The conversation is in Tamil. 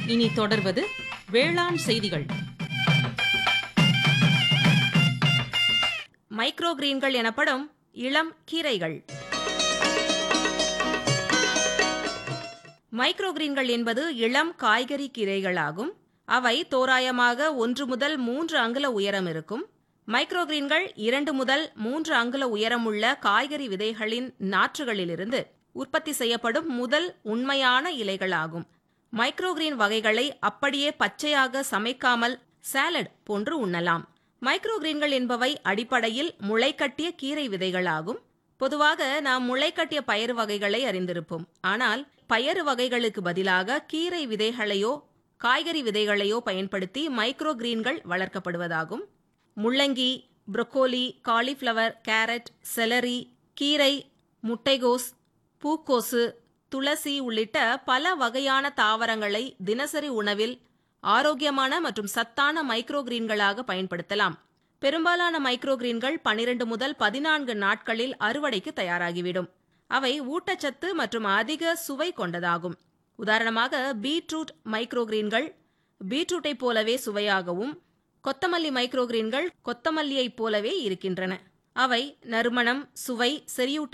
இனி தொடர்வது வேளாண் செய்திகள் மைக்ரோ கிரீன்கள் எனப்படும் இளம் கீரைகள் மைக்ரோ கிரீன்கள் என்பது இளம் காய்கறி கீரைகளாகும் அவை தோராயமாக ஒன்று முதல் மூன்று அங்குல உயரம் இருக்கும் மைக்ரோ கிரீன்கள் இரண்டு முதல் மூன்று அங்குல உயரமுள்ள காய்கறி விதைகளின் நாற்றுகளிலிருந்து உற்பத்தி செய்யப்படும் முதல் உண்மையான இலைகளாகும் மைக்ரோகிரீன் வகைகளை அப்படியே பச்சையாக சமைக்காமல் சாலட் போன்று உண்ணலாம் மைக்ரோகிரீன்கள் என்பவை அடிப்படையில் முளைக்கட்டிய கீரை விதைகளாகும் பொதுவாக நாம் முளைக்கட்டிய பயறு வகைகளை அறிந்திருப்போம் ஆனால் பயறு வகைகளுக்கு பதிலாக கீரை விதைகளையோ காய்கறி விதைகளையோ பயன்படுத்தி மைக்ரோகிரீன்கள் வளர்க்கப்படுவதாகும் முள்ளங்கி புரோக்கோலி காலிஃப்ளவர் கேரட் செலரி கீரை முட்டைகோஸ் பூக்கோசு துளசி உள்ளிட்ட பல வகையான தாவரங்களை தினசரி உணவில் ஆரோக்கியமான மற்றும் சத்தான மைக்ரோகிரீன்களாக பயன்படுத்தலாம் பெரும்பாலான மைக்ரோகிரீன்கள் பனிரெண்டு முதல் பதினான்கு நாட்களில் அறுவடைக்கு தயாராகிவிடும் அவை ஊட்டச்சத்து மற்றும் அதிக சுவை கொண்டதாகும் உதாரணமாக பீட்ரூட் மைக்ரோகிரீன்கள் பீட்ரூட்டைப் போலவே சுவையாகவும் கொத்தமல்லி மைக்ரோகிரீன்கள் கொத்தமல்லியைப் போலவே இருக்கின்றன அவை நறுமணம் சுவை செறியூட்ட